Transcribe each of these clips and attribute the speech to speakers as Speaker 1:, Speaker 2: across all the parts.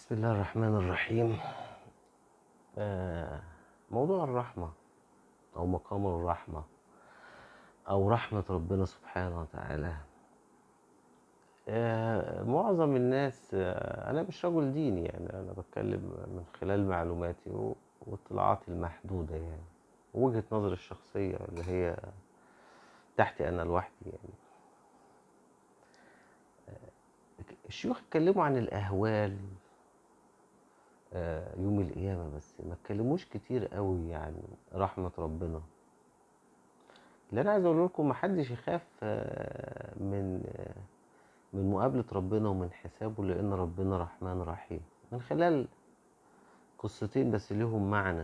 Speaker 1: بسم الله الرحمن الرحيم آه، موضوع الرحمة أو مقام الرحمة أو رحمة ربنا سبحانه وتعالى آه، معظم الناس آه، أنا مش رجل ديني يعني أنا بتكلم من خلال معلوماتي و- واطلاعاتي المحدودة يعني وجهة نظري الشخصية اللي هي تحتي أنا لوحدي يعني الشيوخ اتكلموا عن الأهوال آه، يوم القيامة بس ما اتكلموش كتير قوي عن رحمة ربنا اللي أنا عايز أقول لكم محدش يخاف آه، من آه، من مقابلة ربنا ومن حسابه لأن ربنا رحمن رحيم من خلال قصتين بس ليهم معنى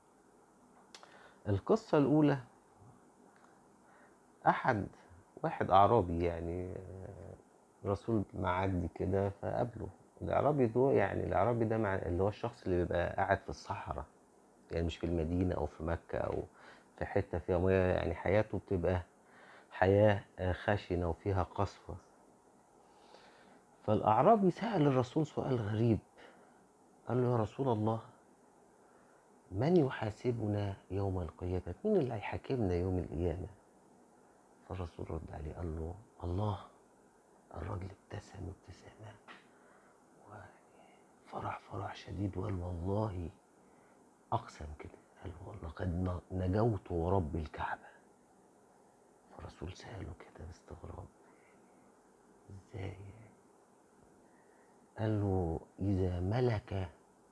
Speaker 1: القصة الأولى أحد واحد أعرابي يعني آه، رسول معدي كده فقابله الأعرابي ده يعني الأعرابي ده مع اللي هو الشخص اللي بيبقى قاعد في الصحراء يعني مش في المدينة أو في مكة أو في حتة فيها مياه يعني حياته بتبقى حياة آه، خشنة وفيها قسوة فالأعرابي سأل الرسول سؤال غريب قال له يا رسول الله من يحاسبنا يوم القيامة مين اللي هيحاكمنا يوم القيامة فالرسول رد عليه قال له الله الراجل ابتسم ابتسامة وفرح فرح شديد وقال والله أقسم كده قال والله قد ن- نجوت ورب الكعبة فالرسول سأله كده باستغراب ازاي يعني؟ قال له إذا ملك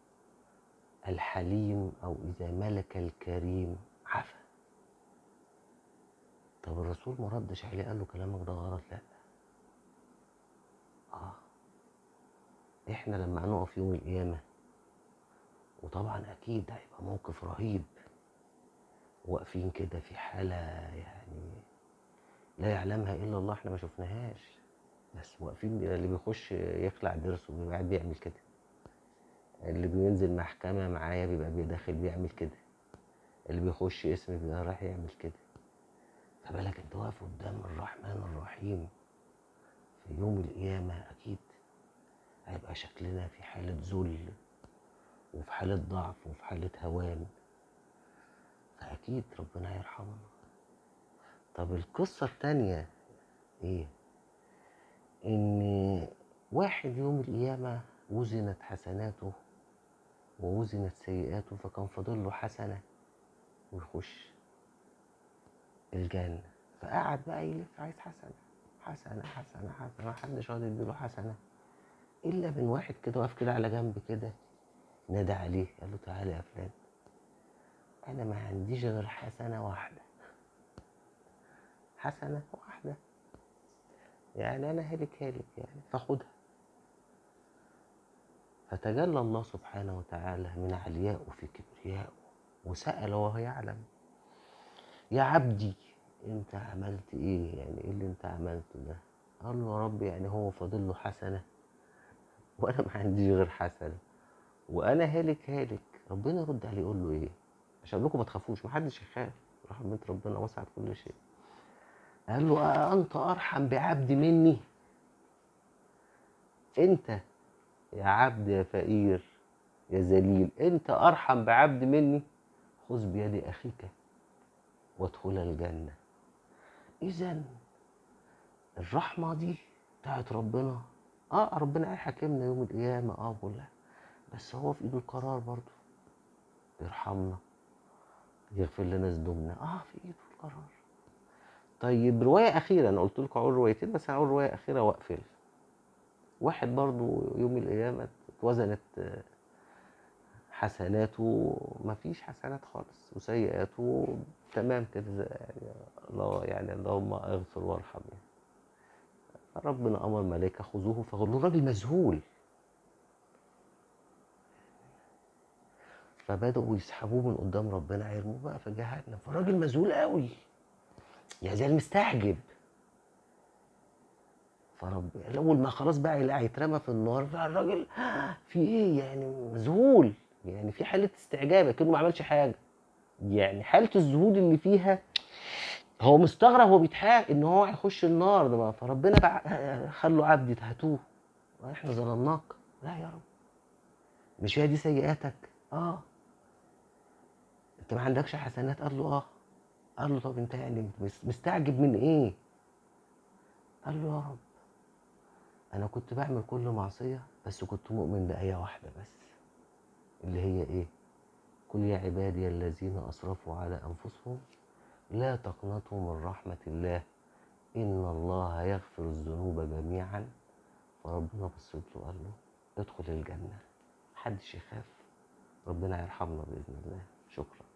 Speaker 1: الحليم أو إذا ملك الكريم عفا طب الرسول ما ردش عليه قال له كلامك ده غلط لا اه احنا لما هنقف يوم القيامة وطبعا اكيد هيبقى موقف رهيب واقفين كده في حالة يعني لا يعلمها الا الله احنا ما شفناهاش بس واقفين اللي بيخش يخلع ضرسه بيبقى قاعد بيعمل كده اللي بينزل محكمة معايا بيبقى بيدخل بيعمل كده اللي بيخش اسم بيبقى رايح يعمل كده فبالك انت واقف قدام الرحمن الرحيم في يوم القيامة أكيد هيبقى شكلنا في حالة ذل وفي حالة ضعف وفي حالة هوان فأكيد ربنا هيرحمنا طب القصة التانية إيه؟ إن واحد يوم القيامة وزنت حسناته ووزنت سيئاته فكان فاضل له حسنة ويخش الجنة فقعد بقى يلف عايز حسنة حسنة حسنة حسنة محدش راضي يديله حسنة إلا من واحد كده واقف كده على جنب كده نادى عليه قال له تعالى يا فلان أنا ما عنديش غير حسنة واحدة حسنة واحدة يعني أنا هلك هالك يعني فخدها فتجلى الله سبحانه وتعالى من عليائه في كبريائه وسأل وهو يعلم يا عبدي انت عملت ايه يعني ايه اللي انت عملته ده قال له يا رب يعني هو فاضل له حسنه وانا ما عنديش غير حسنه وانا هالك هالك ربنا يرد عليه يقول له ايه عشان أقول لكم ما تخافوش ما حدش يخاف رحمه ربنا وسعت كل شيء قال له أأنت أرحم بعبد مني أنت يا عبد يا فقير يا ذليل أنت أرحم بعبد مني خذ بيد أخيك وادخل الجنة إذا الرحمة دي بتاعت ربنا اه ربنا هيحاكمنا يوم القيامة اه كلها بس هو في ايده القرار برضه يرحمنا يغفر لنا ذنوبنا اه في ايده القرار طيب رواية أخيرة أنا قلت لكم أقول روايتين بس هقول رواية أخيرة وأقفل واحد برضه يوم القيامة اتوزنت آه، حسناته مفيش حسنات خالص وسيئاته تمام كده زي- يعني الله يعني اللهم اغفر وارحم يعني ربنا امر ملائكه خذوه فغلوا الراجل مذهول فبداوا يسحبوه من قدام ربنا يرموه بقى في جهنم فالراجل مذهول قوي يعني زي المستعجب فرب اول ما خلاص بقى يلاقي يترمى في النار فالراجل في ايه يعني مذهول يعني في حاله استعجاب كأنه ما عملش حاجه يعني حاله الذهول اللي فيها هو مستغرب هو بيتحاق ان هو هيخش النار ده بقى فربنا بقى خلوا عبدي هاتوه احنا ظلمناك لا يا رب مش هي دي سيئاتك اه انت ما عندكش حسنات قال له اه قال له طب انت يعني مس- مستعجب من ايه قال له يا رب انا كنت بعمل كل معصيه بس كنت مؤمن بايه واحده بس اللي هي ايه قل يا عبادي الذين اسرفوا على انفسهم لا تقنطوا من رحمه الله ان الله يغفر الذنوب جميعا فربنا بص له وقال له ادخل الجنه محدش يخاف ربنا يرحمنا باذن الله شكرا